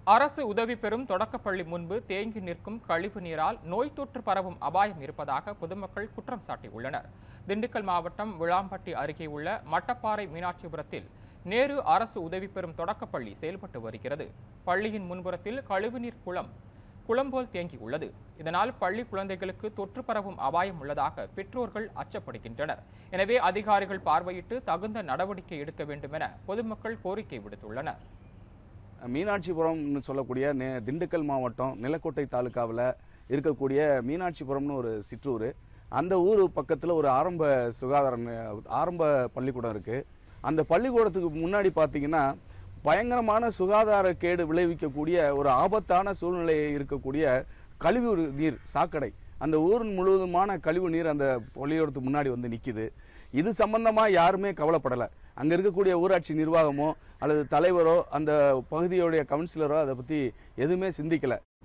அரசு உதவி பெறும் தொடக்கப்பள்ளி முன்பு தேங்கி நிற்கும் கழிவு நீரால் நோய் தொற்று பரவும் அபாயம் இருப்பதாக பொதுமக்கள் குற்றம் சாட்டியுள்ளனர் திண்டுக்கல் மாவட்டம் விளாம்பட்டி அருகே உள்ள மட்டப்பாறை மீனாட்சிபுரத்தில் நேரு அரசு உதவி பெறும் தொடக்கப்பள்ளி செயல்பட்டு வருகிறது பள்ளியின் முன்புறத்தில் கழிவுநீர் குளம் குளம் போல் தேங்கியுள்ளது இதனால் பள்ளி குழந்தைகளுக்கு தொற்று பரவும் அபாயம் உள்ளதாக பெற்றோர்கள் அச்சப்படுகின்றனர் எனவே அதிகாரிகள் பார்வையிட்டு தகுந்த நடவடிக்கை எடுக்க வேண்டும் என பொதுமக்கள் கோரிக்கை விடுத்துள்ளனர் மீனாட்சிபுரம்னு சொல்லக்கூடிய நெ திண்டுக்கல் மாவட்டம் நிலக்கோட்டை தாலுக்காவில் இருக்கக்கூடிய மீனாட்சிபுரம்னு ஒரு சிற்றூர் அந்த ஊர் பக்கத்தில் ஒரு ஆரம்ப சுகாதார நி- ஆரம்ப பள்ளிக்கூடம் இருக்குது அந்த பள்ளிக்கூடத்துக்கு முன்னாடி பார்த்தீங்கன்னா பயங்கரமான சுகாதார கேடு விளைவிக்கக்கூடிய ஒரு ஆபத்தான சூழ்நிலை இருக்கக்கூடிய கழிவு நீர் சாக்கடை அந்த ஊர் முழுவதுமான கழிவு நீர் அந்த பள்ளிக்கூடத்துக்கு முன்னாடி வந்து நிற்கிது இது சம்பந்தமாக யாருமே கவலைப்படலை அங்கே இருக்கக்கூடிய ஊராட்சி நிர்வாகமோ அல்லது தலைவரோ அந்த பகுதியுடைய கவுன்சிலரோ அதை பற்றி எதுவுமே சிந்திக்கலை